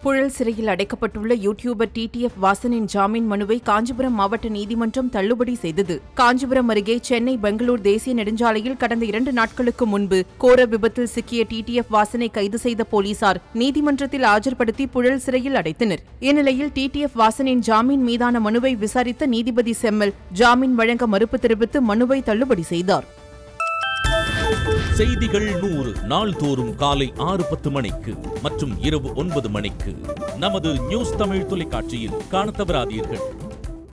புழல் சிறையில் அடைக்கப்பட்டுள்ள YouTuber TTF வாசனின் ஜாமீன் மனுவை காஞ்சிபுரம் மாவட்ட நீதிமன்றம் தள்ளுபடி செய்தது காஞ்சிபுரம் அருகே சென்னை பெங்களூர் தேசிய நெடுஞ்சாலையில் கடந்த இரண்டு நாட்களுக்கு முன்பு கோர விபத்தில் சிக்கிய டிடிஎஃப் வாசனை கைது செய்த போலீசார் நீதிமன்றத்தில் ஆஜர்படுத்தி புழல் சிறையில் அடைத்தனர் இந்நிலையில் டிடிஎஃப் வாசனின் ஜாமீன் மீதான மனுவை விசாரித்த நீதிபதி செம்மல் ஜாமீன் வழங்க மறுப்பு தெரிவித்து மனுவை தள்ளுபடி செய்தார் செய்திகள் நூறு நாள்தோறும் காலை ஆறு பத்து மணிக்கு மற்றும் இரவு ஒன்பது மணிக்கு நமது நியூஸ் தமிழ் தொலைக்காட்சியில் காணத் தவறாதீர்கள்